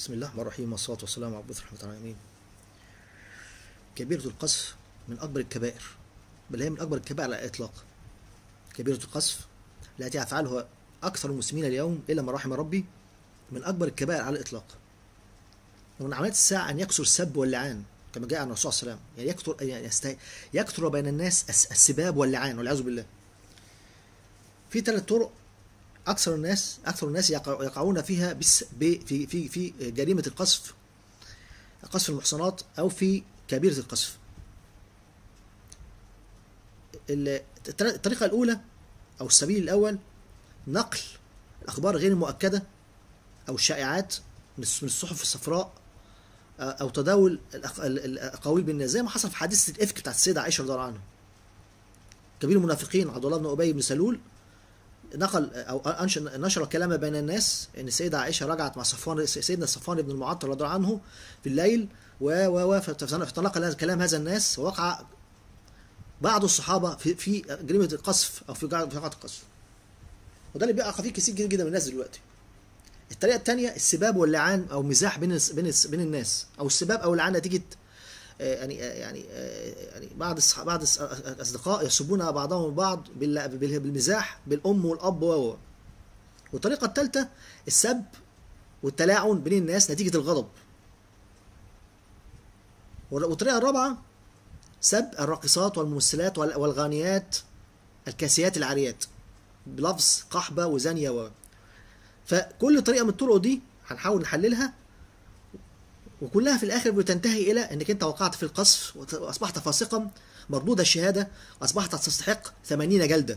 بسم الله الرحمن الرحيم والصلاة والسلام على عبد رحمة العالمين كبيرة القذف من أكبر الكبائر بل هي من أكبر الكبائر على الإطلاق كبيرة القذف التي يفعلها أكثر المسلمين اليوم إلا ما رحم ربي من أكبر الكبائر على الإطلاق ومن علامات الساعة أن يكثر السب واللعان كما جاء عن الرسول صلى الله عليه وسلم يعني يكثر يعني يست- يكثر بين الناس الس- السباب واللعان والعياذ بالله في ثلاث طرق اكثر الناس اكثر الناس يقع- يقعون فيها بس ب- في في في جريمه القذف قذف المحصنات او في كبيره القذف ال- التر- الطريقه الاولى او السبيل الاول نقل الاخبار غير المؤكده او الشائعات من الس- من الصحف الصفراء آه، او تداول الأق- ال- الاقاويل بالناس زي ما حصل في حادثه الافك بتاعت السيده عائشه رضي الله عنها كبير المنافقين عبد الله بن ابي بن سلول نقل او انشر نشر الكلام بين الناس ان السيده عائشه رجعت مع صفوان سيدنا صفوان بن المعطل رضي الله عنه في الليل و و و فتنقل هذا الكلام هذا الناس ووقع بعض الصحابه في في جريمه القذف او في جع- في وقعه القذف وده اللي بيقع فيه كثير جدا جدا من الناس دلوقتي الطريقه الثانيه السباب واللعان او مزاح بين الس- بين الس- بين الناس او السباب او اللعان نتيجه آه، يعني آه، يعني آه، يعني بعض الصح- بعض الص- الاصدقاء يسبون بعضهم البعض بال- بال- بالمزاح بالام والاب و والطريقه الثالثه السب والتلاعن بين الناس نتيجه الغضب وال- والطريقه الرابعه سب الراقصات والممثلات وال- والغانيات الكاسيات العاريات بلفظ قحبه وزانيه و فكل طريقه من الطرق دي هنحاول نحللها وكلها في الاخر بتنتهي الى انك انت وقعت في القذف وت- واصبحت فاسقا مردود الشهاده واصبحت تستحق 80 جلده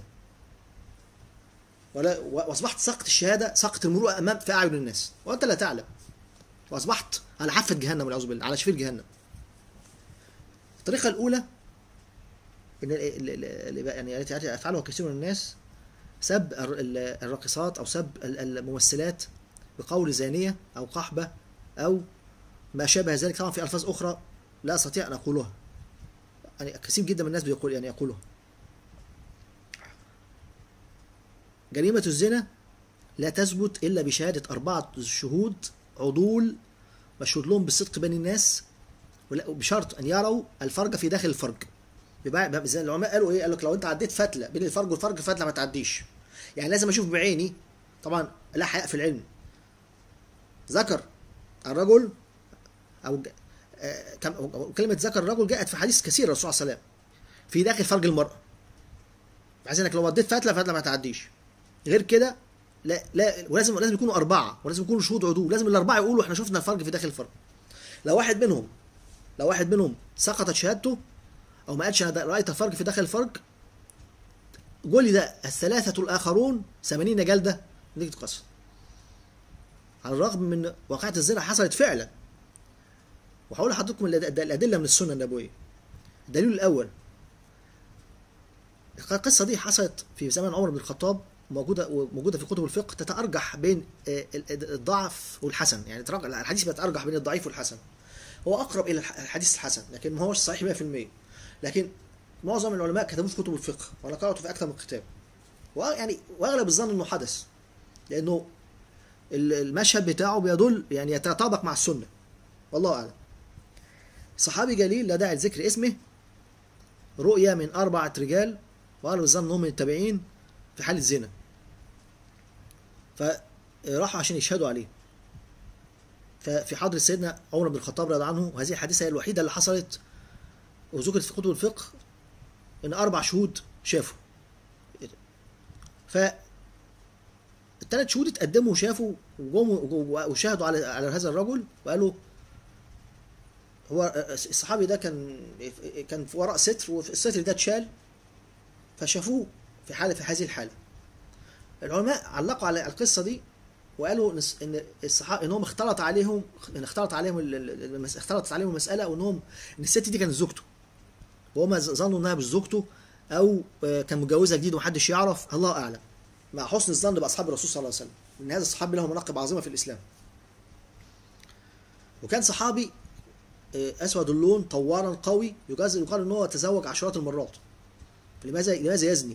ولا واصبحت سقط الشهاده سقط المروءه امام في اعين الناس وانت لا تعلم واصبحت على حافه جهنم والعياذ بالله على شفير جهنم الطريقه الاولى ان ال- ال- ال- ال- يعني التي يفعلها كثير من الناس سب الر- ال- الراقصات او سب ال- الممثلات بقول زانيه او قحبه او ما شابه ذلك طبعا في الفاظ اخرى لا استطيع ان اقولها يعني كثير جدا من الناس بيقول يعني يقولها جريمة الزنا لا تثبت إلا بشهادة أربعة شهود عضول مشهود لهم بالصدق بين الناس ولا- بشرط أن يروا الفرج في داخل الفرج بيبقى بيبقى زي العلماء قالوا إيه؟ قال لك لو أنت عديت فتلة بين الفرج والفرج فتلة ما تعديش يعني لازم أشوف بعيني طبعا لا حياء في العلم ذكر الرجل أو ج- آه، كم- أو كلمة ذكر الرجل جاءت في حديث كثير الرسول صلى الله عليه وسلم في داخل فرج المرأة بحيث انك لو وديت فتله فتله ما تعديش غير كده لا لا ولازم لازم يكونوا اربعه ولازم يكونوا شهود عدول لازم الاربعه يقولوا احنا شفنا الفرج في داخل الفرج لو واحد منهم لو واحد منهم سقطت شهادته او ما قالش انا رايت الفرج في داخل الفرج جلد الثلاثه الاخرون 80 جلده نتيجه قصف على الرغم من واقعه الزنا حصلت فعلا وهقول لحضراتكم الأد- الادله من السنه النبويه الدليل الاول القصه دي حصلت في زمن عمر بن الخطاب موجوده موجوده في كتب الفقه تتارجح بين آه، ال- الضعف والحسن يعني ترجح الحديث بيتارجح بين الضعيف والحسن هو اقرب الى الح- الحديث الحسن لكن ما هوش صحيح 100% لكن معظم العلماء كتبوه في كتب الفقه وانا قراته في اكثر من كتاب ويعني واغلب الظن انه حدث لانه ال- المشهد بتاعه بيدل يعني يتطابق مع السنه والله اعلم صحابي جليل لا داعي لذكر اسمه رؤيا من أربعة رجال وقالوا الظن إنهم من التابعين في حالة زنا فراحوا عشان يشهدوا عليه ففي حضرة سيدنا عمر بن الخطاب رضي الله عنه وهذه الحادثة هي الوحيدة اللي حصلت وذكرت في كتب الفقه إن أربع شهود شافوا ف الثلاث شهود اتقدموا وشافوا وجم وشاهدوا على على هذا الرجل وقالوا هو الصحابي ده كان كان في وراء ستر والستر ده اتشال فشافوه في حاله في هذه الحاله العلماء علقوا على القصه دي وقالوا ان ان الصحابه انهم اختلط عليهم ان اختلط عليهم ال- ال- المس- اختلطت عليهم المساله وانهم ان الست دي كانت زوجته وهم ظنوا انها مش زوجته او آه، كان متجوزها جديد ومحدش يعرف الله اعلم مع حسن الظن باصحاب الرسول صلى الله عليه وسلم ان هذا الصحابي له مناقب عظيمه في الاسلام وكان صحابي آه، اسود اللون طوارا قوي يجاز يقال ان هو تزوج عشرات المرات لماذا لماذا يزني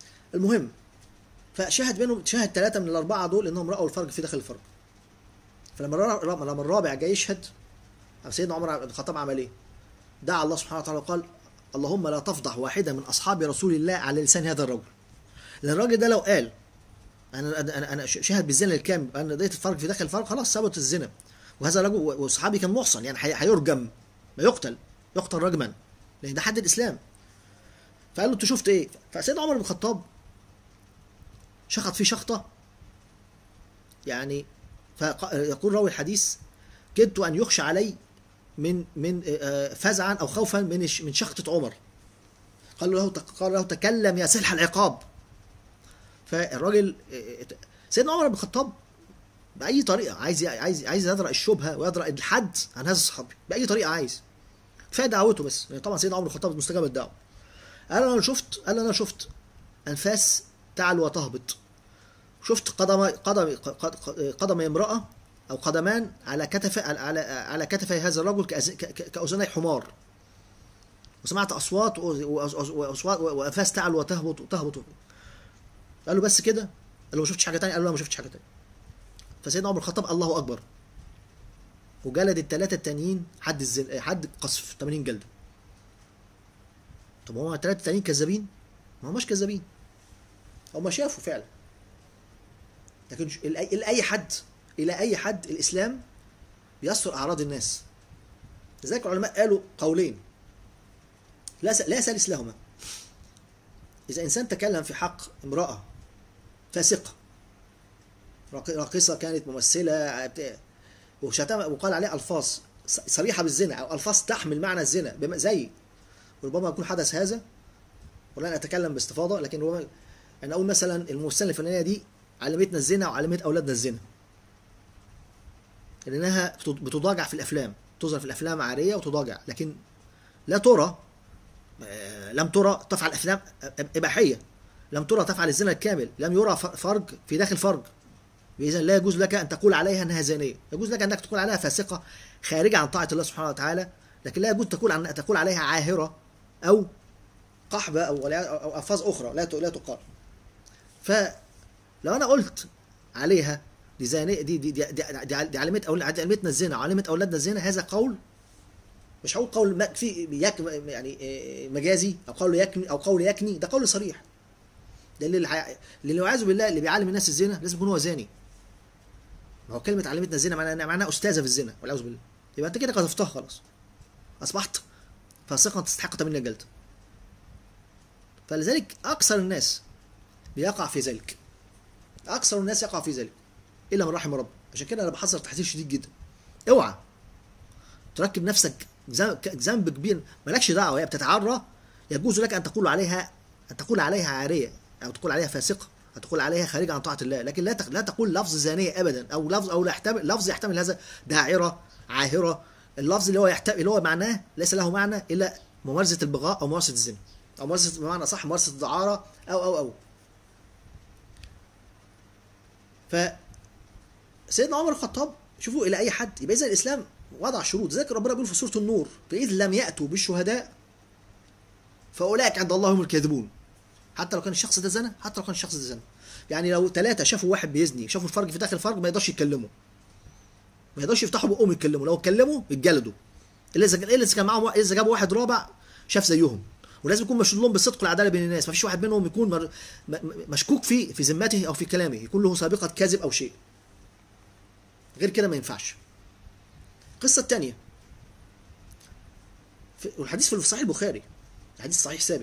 المهم فشاهد بينهم شاهد ثلاثه من الاربعه دول انهم راوا الفرج في داخل الفرج فلما الرا- لما الرابع جاي يشهد سيدنا عمر بن الخطاب عمل ايه؟ دعا الله سبحانه وتعالى وقال اللهم لا تفضح واحدا من اصحاب رسول الله على لسان هذا الرجل لان الراجل ده لو قال انا انا انا شهد بالزنا الكامل انا قضيه الفرق في داخل الفرق خلاص ثبت الزنا وهذا الرجل والصحابي كان محصن يعني هي- هيرجم ما يقتل يقتل رجما لان ده حد الاسلام فقال له انت شفت ايه؟ فسيدنا عمر بن الخطاب شخط فيه شخطه يعني فيقول راوي الحديث كدت ان يخشى علي من من آه، فزعا او خوفا من الش- من شخطه عمر قال له قال له تكلم يا سلح العقاب فالراجل آه، سيدنا عمر بن الخطاب باي طريقه عايز عايز عايز يدرأ الشبهه ويدرأ الحد عن هذا الصحابي باي طريقه عايز كفايه دعوته بس يعني طبعا سيدنا عمر بن الخطاب مستجاب الدعوه قال انا شفت قال انا شفت انفاس تعلو وتهبط شفت قدم قدم قدم امراه او قدمان على كتف على على كتفي هذا الرجل كأز- ك- ك- كاذني حمار وسمعت اصوات وأص- واصوات وانفاس تعلو وتهبط وتهبط قال له بس كده قال له ما شفتش حاجه ثانيه قال له لا ما شفتش حاجه ثانيه فسيدنا عمر الخطاب الله اكبر وجلد الثلاثه التانيين حد الزن... حد قذف 80 جلده طب هو الثلاثه التانيين كذابين ما هماش كذابين هم شافوا فعلا لكن ش- الى إلى اي حد الى اي حد الاسلام بيستر اعراض الناس لذلك العلماء قالوا قولين لا س- لا سلس لهما اذا انسان تكلم في حق امراه فاسقه راق- راقصه كانت ممثله بتاع- وشتم وقال عليها الفاظ ص- صريحه بالزنا او الفاظ تحمل معنى الزنا بما- زي وربما يكون حدث هذا ولن اتكلم باستفاضه لكن ربما انا اقول مثلا الممثله الفلانيه دي علمتنا الزنا وعلمت اولادنا الزنا لانها بت- بتضاجع في الافلام تظهر في الافلام عاريه وتضاجع لكن لا ترى آه، لم ترى تفعل افلام اباحيه لم ترى تفعل الزنا الكامل لم يرى ف- فرج في داخل فرج اذا لا يجوز لك ان تقول عليها انها زانيه يجوز لك انك تقول عليها فاسقه خارجه عن طاعه الله سبحانه وتعالى لكن لا يجوز تقول عن تقول عليها عاهره او قحبه او او الفاظ اخرى لا ت- لا تقال فلو انا قلت عليها دي زانية دي دي دي, دي, دي, دي علمت أو دي علمتنا الزنا وعلمت اولادنا الزنا هذا قول مش هقول قول ما في يك يعني إيه، مجازي او قول يكني او قول يكني ده قول صريح ده اللي الح- اللي والعياذ بالله اللي بيعلم الناس الزنا لازم يكون هو زاني ما هو كلمه علمتنا الزنا معناها معناها استاذه في الزنا والعياذ بالله يبقى انت كده قذفتها خلاص اصبحت فاسقا تستحق 8 جلد فلذلك اكثر الناس بيقع في ذلك اكثر الناس يقع في ذلك الا من رحم رب عشان كده انا بحذر تحذير شديد جدا اوعى تركب نفسك ذنب ذنب كبير مالكش دعوه هي بتتعرى يجوز لك ان تقول عليها ان تقول عليها عاريه او تقول عليها فاسقه او تقول عليها خارجه عن طاعه الله لكن لا تق- لا تقول لفظ زانيه ابدا او لفظ او لا يحتمل لفظ يحتمل هذا داعره عاهره اللفظ اللي هو يحتمل اللي هو معناه ليس له معنى الا ممارسه البغاء او ممارسه الزنا او ممارسه بمعنى صح ممارسه الدعاره او او او ف سيدنا عمر الخطاب شوفوا الى اي حد يبقى اذا الاسلام وضع شروط ذلك ربنا بيقول في سوره النور فاذ لم ياتوا بالشهداء فاولئك عند الله هم الكاذبون حتى لو كان الشخص ده زنا حتى لو كان الشخص ده زنا يعني لو ثلاثه شافوا واحد بيزني شافوا الفرج في داخل الفرج ما يقدرش يتكلموا ما يقدرش يفتحوا بقهم يتكلموا لو اتكلموا يتجلدوا الا اذا الا اذا كان معاهم وا- اذا جابوا واحد رابع شاف زيهم ولازم يكون مشهود لهم بالصدق والعداله بين الناس ما فيش واحد منهم يكون مر... م... م- مشكوك فيه في ذمته او في كلامه يكون له سابقه كذب او شيء غير كده ما ينفعش القصه الثانيه والحديث في صحيح البخاري الحديث صحيح ثابت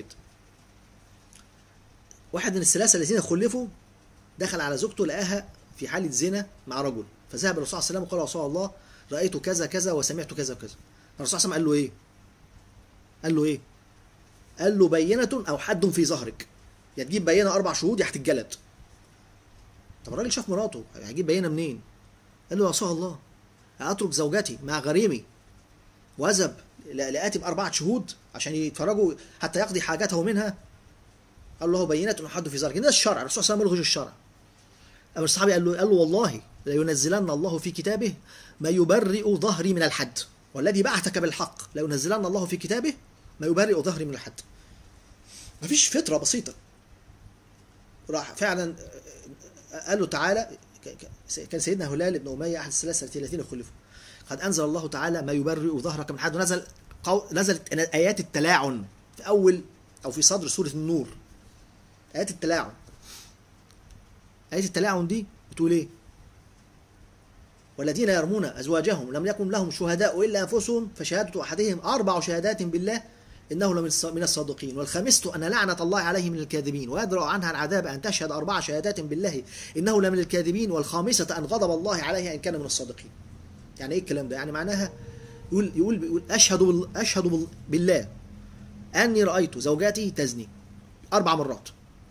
واحد من الثلاثه الذين خلفوا دخل على زوجته لقاها في حاله زنا مع رجل فذهب الرسول صلى الله عليه وسلم وقال يا رسول الله رايت كذا كذا وسمعت كذا وكذا الرسول صلى الله عليه وسلم قال له ايه؟ قال له ايه؟ قال له بينة أو حد في ظهرك يا تجيب بينة أربع شهود يا هتتجلد طب الراجل شاف مراته هيجيب بينة منين؟ قال له يا رسول الله أترك زوجتي مع غريمي وأذهب ل- لآتي بأربعة شهود عشان يتفرجوا حتى يقضي حاجته منها قال له بينة أو حد في ظهرك ده الشرع الرسول صلى الله عليه وسلم ملغي الشرع أما الصحابي قال له قال له والله لينزلن الله في كتابه ما يبرئ ظهري من الحد والذي بعثك بالحق لينزلن الله في كتابه ما يبرئ ظهري من الحد مفيش فترة بسيطة راح فعلا قال له تعالى كان سيدنا هلال بن اميه احد الثلاثه الذين خلفوا قد انزل الله تعالى ما يبرئ ظهرك من حد ونزل قو... نزلت ايات التلاعن في اول او في صدر سوره النور ايات التلاعن ايات التلاعن دي بتقول ايه والذين يرمون ازواجهم لم يكن لهم شهداء الا انفسهم فشهاده احدهم اربع شهادات بالله انه لمن من الصادقين والخامسة ان لعنه الله عليه من الكاذبين ويدرأ عنها العذاب ان تشهد اربع شهادات بالله انه لمن الكاذبين والخامسه ان غضب الله عليها ان كان من الصادقين يعني ايه الكلام ده يعني معناها يقول يقول, يقول اشهد بال اشهد بالله اني رايت زوجاتي تزني اربع مرات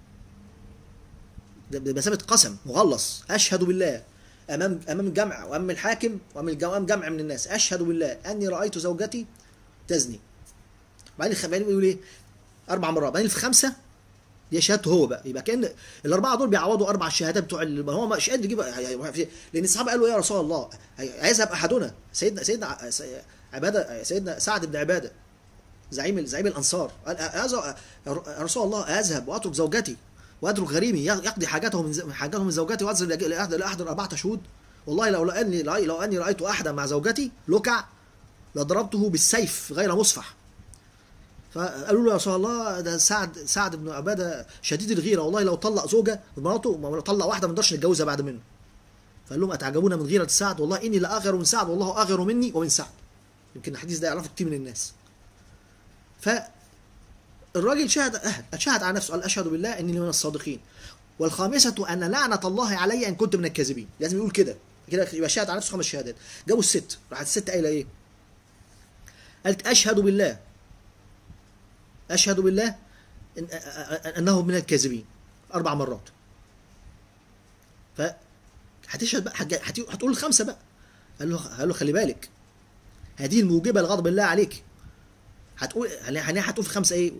بمثابه قسم مغلظ اشهد بالله امام امام جمع وامام الحاكم وامام جمع من الناس اشهد بالله اني رايت زوجتي تزني بعدين بعدين بيقول ايه اربع مرات بعدين في خمسه دي شهادته هو بقى يبقى كان الاربعه دول بيعوضوا اربع الشهادات بتوع ال... هو مش قادر يجيب لان الصحابه قالوا يا رسول الله هيذهب احدنا سيدنا سيدنا عباده سيدنا سعد بن عباده زعيم زعيم الانصار قال يا رسول الله اذهب واترك زوجتي واترك غريمي يقضي حاجاته من حاجاته من زوجتي واذهب لاحد لاحد اربعه شهود والله لو اني لو اني رايت احدا مع زوجتي لكع لضربته بالسيف غير مصفح فقالوا له يا رسول الله ده سعد سعد بن عباده شديد الغيره والله لو طلق زوجه مراته لو طلق واحده ما نقدرش نتجوزها بعد منه فقال لهم اتعجبون من غيره سعد والله اني لاغر من سعد والله اغر مني ومن سعد يمكن الحديث ده يعرفه كتير من الناس ف الراجل شهد شهد على نفسه قال اشهد بالله اني من الصادقين والخامسه ان لعنه الله علي ان كنت من الكاذبين لازم يقول كده كده يبقى شهد على نفسه خمس شهادات جابوا الست راحت الست قايله ايه قالت اشهد بالله أشهد بالله إن أنه من الكاذبين أربع مرات ف هتشهد بقى هتقول الخمسة بقى قال له قال له خلي بالك هذه الموجبة لغضب الله عليك هتقول يعني هتقول في خمسة إيه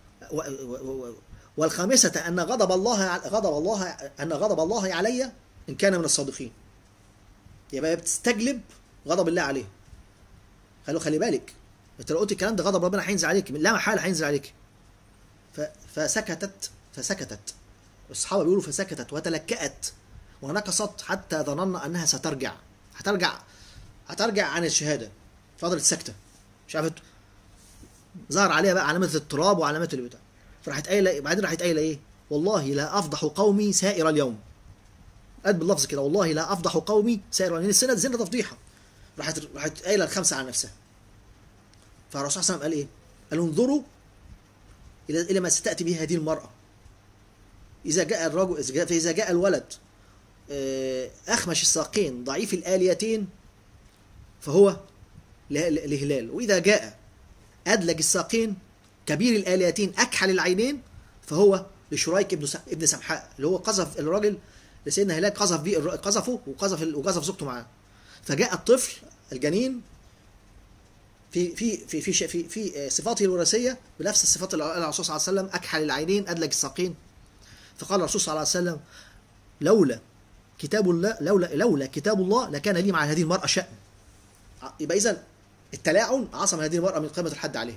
والخامسة أن غضب الله غضب الله أن غضب الله علي إن كان من الصادقين يبقى بتستجلب غضب الله عليه قال له خلي بالك انت لو قلت الكلام ده غضب ربنا هينزل عليك لا محاله هينزل عليك ف... فسكتت فسكتت الصحابه بيقولوا فسكتت وتلكأت ونكصت حتى ظننا انها سترجع هترجع هترجع عن الشهاده فضلت ساكته مش عارفه ظهر عليها بقى علامات الاضطراب وعلامات اللي بتاع فراحت قايله بعدين راحت قايله ايه والله لا افضح قومي سائر اليوم قد باللفظ كده والله لا افضح قومي سائر اليوم السنه الزنا تفضيحه راحت راحت قايله الخمسه على نفسها فالرسول صلى الله عليه وسلم قال ايه؟ قال انظروا الى الى ما ستاتي به هذه المراه. اذا جاء الرجل فاذا جاء الولد اخمش الساقين ضعيف الاليتين فهو لهلال واذا جاء ادلج الساقين كبير الاليتين اكحل العينين فهو لشريك ابن ابن سمحاء اللي هو قذف الراجل لسيدنا هلال قذف بيه قذفه وقذف وقذف زوجته معاه فجاء الطفل الجنين في في في في في, في صفاته الوراثيه بنفس الصفات اللي قالها الرسول صلى الله عليه وسلم اكحل العينين ادلج الساقين فقال الرسول صلى الله عليه وسلم لولا كتاب الله لولا لولا كتاب الله لكان لي مع هذه المراه شأن يبقى اذا التلاعن عصم هذه المراه من قيمه الحد عليها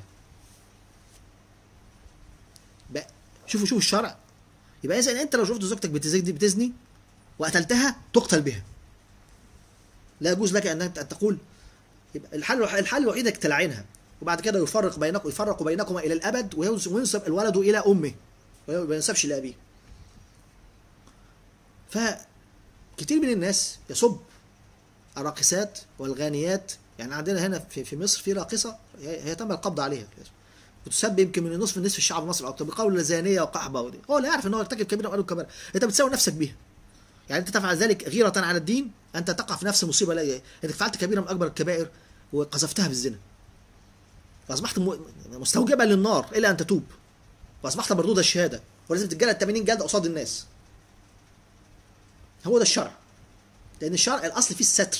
بقى شوفوا شوفوا الشرع يبقى اذا انت لو شفت زوجتك بتزني بتزني وقتلتها تقتل بها لا يجوز لك ان تقول يبقى الحل الحل الوحيد انك تلعنها وبعد كده يفرق بينكم يفرق بينكما الى الابد وينسب الولد الى امه وما ينسبش لابيه فكتير من الناس يصب الراقصات والغانيات يعني عندنا هنا في, في مصر في راقصه هي تم القبض عليها وتسبب يمكن من نصف نصف الشعب المصري اكتر بقول زانيه وقحبه ودي هو لا يعرف ان هو ارتكب كبيره وقالوا كبيره انت بتساوي نفسك بيها يعني انت تفعل ذلك غيره على الدين انت تقع في نفس المصيبه لا انك فعلت كبيره من اكبر الكبائر وقذفتها بالزنا فاصبحت مستوجبه للنار الا ان تتوب واصبحت مردود الشهاده ولازم تتجلد 80 جلده قصاد الناس هو ده الشرع لان الشرع الاصل فيه الستر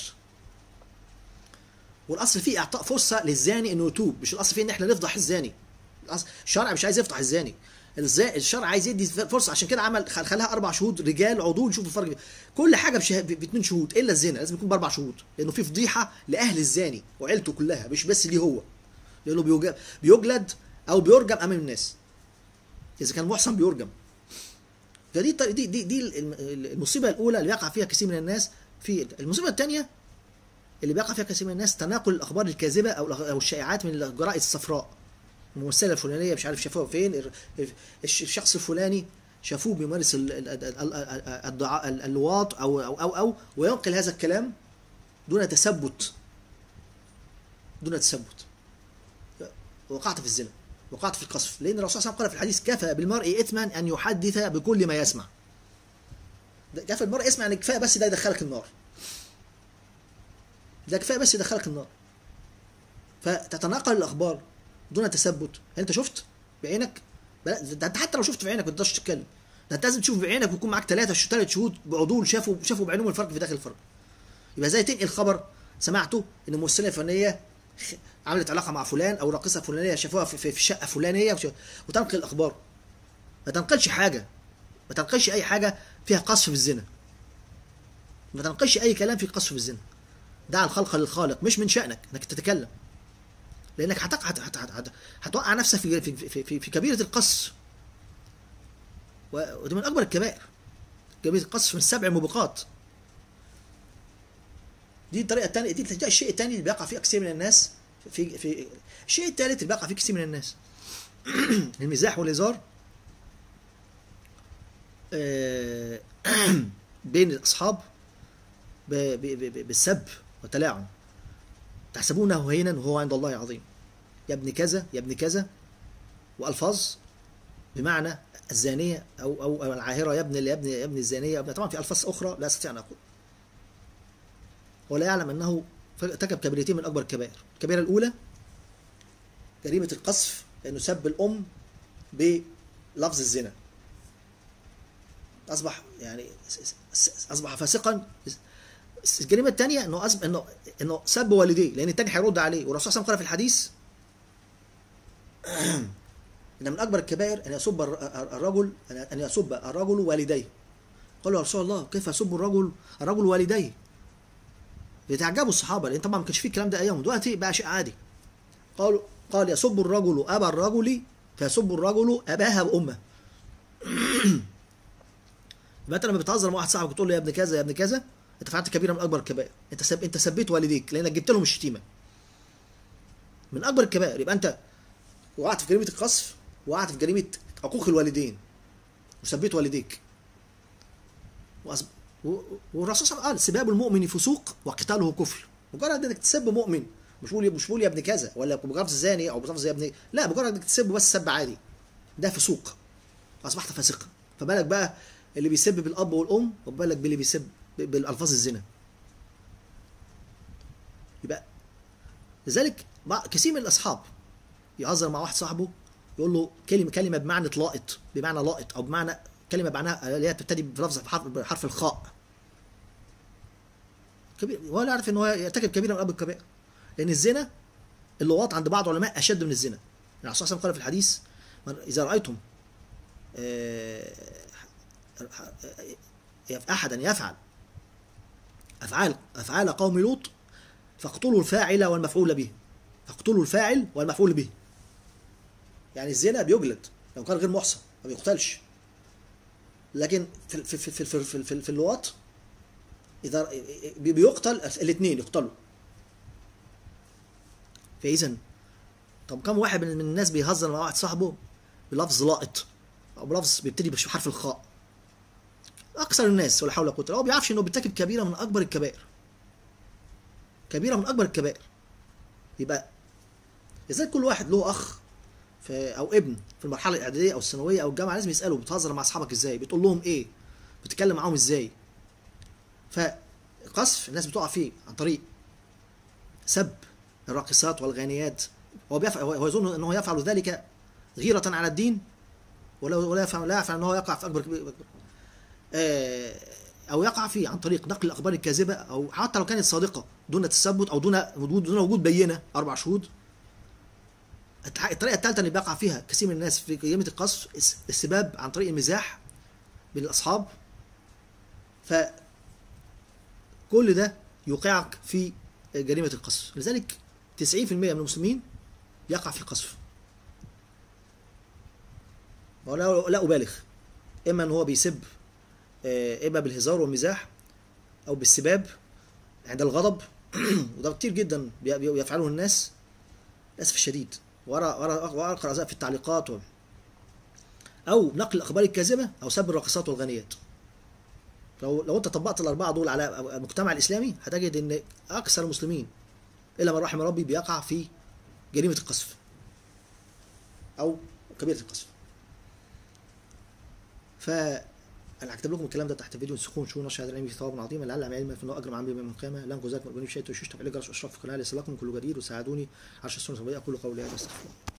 والاصل فيه اعطاء فرصه للزاني انه يتوب مش الاصل فيه ان احنا نفضح الزاني الشرع مش عايز يفضح الزاني الشرع عايز يدي فرصه عشان كده عمل خلاها اربع شهود رجال عضول شوفوا الفرق كل حاجه بشه... باثنين شهود الا الزنا لازم يكون باربع شهود لانه في فضيحه لاهل الزاني وعيلته كلها مش بس ليه هو لانه بيوج... بيجلد او بيرجم امام الناس اذا كان محصن بيرجم فدي دي دي دي المصيبه الاولى اللي يقع فيها كثير من الناس في المصيبه الثانيه اللي بيقع فيها كثير من الناس تناقل الاخبار الكاذبه او او الشائعات من الجرائد الصفراء الممثله الفلانيه مش عارف شافوها فين الشخص الفلاني شافوه بيمارس اللواط او او او او وينقل هذا الكلام دون تثبت دون تثبت وقعت في الزنا وقعت في القصف لان الرسول صلى الله عليه وسلم قال في الحديث كفى بالمرء اثما ان يحدث بكل ما يسمع كفى المرء يسمع يعني كفايه بس ده يدخلك النار ده كفايه بس يدخلك النار فتتناقل الاخبار دون تثبت هل انت شفت بعينك ده انت حتى لو شفت بعينك ما تقدرش تتكلم ده انت لازم تشوف بعينك ويكون معاك ثلاثه ثلاث شهود بعضول شافوا شافوا بعينهم الفرق في داخل الفرق يبقى ازاي تنقل خبر سمعته ان الممثله الفلانيه عملت علاقه مع فلان او راقصه فلانيه شافوها في, في, في شقه فلانيه وتنقل الاخبار ما تنقلش حاجه ما تنقلش اي حاجه فيها قصف في الزنا ما تنقلش اي كلام فيه قصف في الزنا دع الخلق للخالق مش من شانك انك تتكلم لانك هتقع هت... هت... هت... هتوقع نفسك في في في, في, في كبيره القص ودي من اكبر الكبائر كبيره القص من السبع الموبقات دي الطريقه الثانيه دي الشيء الثاني اللي بيقع فيه كثير من الناس في في الشيء الثالث اللي بيقع فيه كثير من الناس المزاح والهزار بين الاصحاب بالسب والتلاعن تحسبونه هينا وهو عند الله عظيم يا ابن كذا يا ابن كذا والفاظ بمعنى الزانيه او او العاهره يا ابن يا ابن يا ابن الزانيه طبعا في الفاظ اخرى لا استطيع ان اقول ولا يعلم انه ارتكب كبيرتين من اكبر الكبائر الكبيره الاولى جريمه القذف لانه سب الام بلفظ الزنا اصبح يعني اصبح فاسقا الجريمه الثانيه انه أصبح انه انه سب والديه لان الثاني هيرد عليه والرسول صلى الله عليه وسلم قال في الحديث ان من اكبر الكبائر ان يسب الرجل ان يسب الرجل والديه قال له يا رسول الله كيف يسب الرجل الرجل والديه بيتعجبوا الصحابه لان طبعا ما كانش فيه الكلام ده ايامهم دلوقتي بقى شيء عادي قالوا قال يسب الرجل ابا الرجل فيسب الرجل اباها وامه يبقى انت لما بتهزر مع واحد صاحبك وتقول له يا ابن كذا يا ابن كذا انت فعلت كبيره من اكبر الكبائر انت سب انت سبيت والديك لانك جبت لهم الشتيمه من اكبر الكبائر يبقى انت وقعت في جريمه القذف وقعت في جريمه عقوق الوالدين وسبيت والديك وأصب... والرسول صلى الله عليه وسلم قال سباب المؤمن فسوق وقتاله كفر مجرد انك تسب مؤمن مش بقول مش بقول يا ابن كذا ولا بلفظ زاني او بلفظ يا ابن لا مجرد انك تسبه بس سب عادي ده فسوق اصبحت فاسقا فبالك بقى اللي بيسب بالاب والام وبالك باللي بيسب بالالفاظ الزنا يبقى لذلك كثير من الاصحاب يهزر مع واحد صاحبه يقول له كلمه كلمه بمعنى لائط بمعنى لائط او بمعنى كلمه بمعناها اللي هي تبتدي بلفظ بحرف بحرف الخاء كبير ولا يعرف ان هو يرتكب كبيره من اب الكبائر لان الزنا اللواط عند بعض العلماء اشد من الزنا الرسول صلى الله عليه وسلم قال في الحديث اذا رايتم احدا يفعل افعال افعال قوم لوط فاقتلوا الفاعل والمفعول به فاقتلوا الفاعل والمفعول به يعني الزنا بيجلد لو كان غير محصن ما بيقتلش لكن في في في في في, في, في اللواط اذا بيقتل الاثنين يقتلوا فاذا طب كم واحد من الناس بيهزر مع واحد صاحبه بلفظ لائط او بلفظ بيبتدي بحرف الخاء اكثر الناس ولا حول ولا قوه هو بيعرفش انه بيرتكب كبيره من اكبر الكبائر كبيره من اكبر الكبائر يبقى ازاي كل واحد له اخ في او ابن في المرحله الاعداديه او الثانويه او الجامعه لازم يساله بتهزر مع اصحابك ازاي بتقول لهم ايه بتتكلم معاهم ازاي فقصف الناس بتقع فيه عن طريق سب الراقصات والغانيات هو بيفعل هو يظن انه يفعل ذلك غيرة على الدين ولا ولا يفعل لا يفعل انه يقع في اكبر او يقع فيه عن طريق نقل الاخبار الكاذبه او حتى لو كانت صادقه دون تثبت او دون وجود دون وجود بينه اربع شهود الطريقه الثالثه اللي بيقع فيها كثير من الناس في جريمه القذف السباب عن طريق المزاح بين الاصحاب ف كل ده يوقعك في جريمه القذف لذلك 90% من المسلمين يقع في القذف ولا لا ابالغ اما ان هو بيسب آه، اما بالهزار والمزاح او بالسباب عند الغضب وده كتير جدا بي- بي- بيفعله الناس للاسف الشديد ورا ورا ورا اقرا في التعليقات و... او نقل الاخبار الكاذبه او سب الراقصات والغنيات لو لو انت طبقت الاربعه دول على المجتمع الاسلامي هتجد ان اكثر المسلمين الا من رحم ربي بيقع في جريمه القذف او كبيره القذف ف انا هكتب لكم الكلام ده تحت فيديو سخون شو نشر هذا العلم ثواب عظيما لعل عن علم في اجر عن يوم القيامه لا انكم ذلك من بشيء تشتغل الجرس واشراف في القناه ليصلكم كل جديد وساعدوني عشان السنه اقول قولي هذا استغفر الله